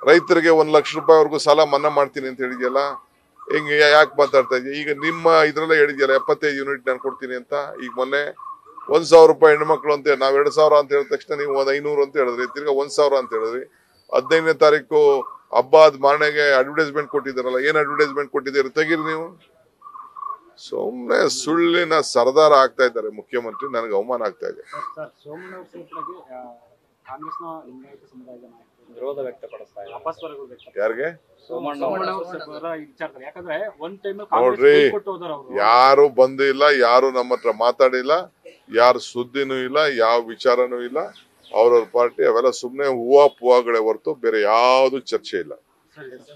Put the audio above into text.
ರೈತರಿಗೆ ಒಂದ್ ಲಕ್ಷ ರೂಪಾಯಿವರೆಗೂ ಸಾಲ ಮನ್ನಾ ಮಾಡ್ತೀನಿ ಅಂತ ಹೇಳಿದ್ಯಲ್ಲ ಹಿಂಗೆ ಯಾಕೆ ಮಾತಾಡ್ತಾ ಇದೀಯ ಈಗ ನಿಮ್ಮ ಇದ್ರಲ್ಲೇ ಹೇಳಿದ್ಯಲ್ಲ ಎಪ್ಪತ್ತೈದು ಯೂನಿಟ್ ನಾನು ಕೊಡ್ತೀನಿ ಅಂತ ಈಗ ಮೊನ್ನೆ ಒಂದ್ ಸಾವಿರ ರೂಪಾಯಿ ಹೆಣ್ಮಕ್ಳು ಅಂತ ನಾವ್ ಎರಡ್ ಸಾವಿರ ಅಂತ ಹೇಳಿದ ತಕ್ಷಣ ನೀವು ಒಂದ್ ಐನೂರು ಅಂತ ಹೇಳಿದ್ರಿ ತಿರ್ಗಾ ಒಂದ್ ಸಾವಿರ ಅಂತ ಹೇಳಿದ್ರಿ ಹದಿನೈದನೇ ತಾರೀಕು ಹಬ್ಬ ಆದ ಮಾರನೆಗೆ ಅಡ್ವರ್ಟೈಸ್ಮೆಂಟ್ ಕೊಟ್ಟಿದ್ದಾರಲ್ಲ ಏನ್ ಅಡ್ವರ್ಟೈಸ್ಮೆಂಟ್ ಕೊಟ್ಟಿದ್ದೀರಿ ತೆಗೀರಿ ನೀವು ಸುಮ್ನೆ ಸುಳ್ಳಿನ ಸರದಾರ ಆಗ್ತಾ ಇದ್ದಾರೆ ಮುಖ್ಯಮಂತ್ರಿ ನನಗೆ ಅವಮಾನ ಆಗ್ತಾ ಇದೆ ಸರ್ ಸರ್ ಸೋಮಣ್ಣ ಅವ್ರ ಸೇರ್ಪಡೆಗೆ ಆ, ಕಾಂಗ್ರೆಸ್ನ ಲಿಂಗಾಯತ ಸಮುದಾಯದ ನಾಯಕರು ವಿರೋಧ ವ್ಯಕ್ತಪಡಿಸ್ತಾ ಇದ್ದಾರೆ ಅಪಸ್ವರಗಳು ವ್ಯಕ್ತ ಯಾರಿಗೆ ಸೋಮಣ್ಣ ಸೋಮಣ್ಣ ಅವರು ಅವ್ರ ಸೇರ್ಪಡೆ ಈ ವಿಚಾರದಲ್ಲಿ ಯಾಕಂದ್ರೆ ಒಂದ್ ಟೈಮ್ ನೋಡ್ರಿ, ಕೊಟ್ಟು ಹೋದಾರ ಅವರು ಯಾರು ಬಂದು ಇಲ್ಲ ಯಾರು ನಮ್ಮ ಹತ್ರ ಮಾತಾಡಿಲ್ಲ ಯಾರು ಸುದ್ದಿನೂ ಇಲ್ಲ ಯಾವ ವಿಚಾರನೂ ಇಲ್ಲ ಅವ್ರವ್ರ ಪಾರ್ಟಿ ಅವೆಲ್ಲ ಸುಮ್ನೆ ಹೂವ ಪೂವಗಳೇ ಹೊರತು ಬೇರೆ ಯಾವ್ದು ಚರ್ಚೆ ಇಲ್ಲ ಸರಿ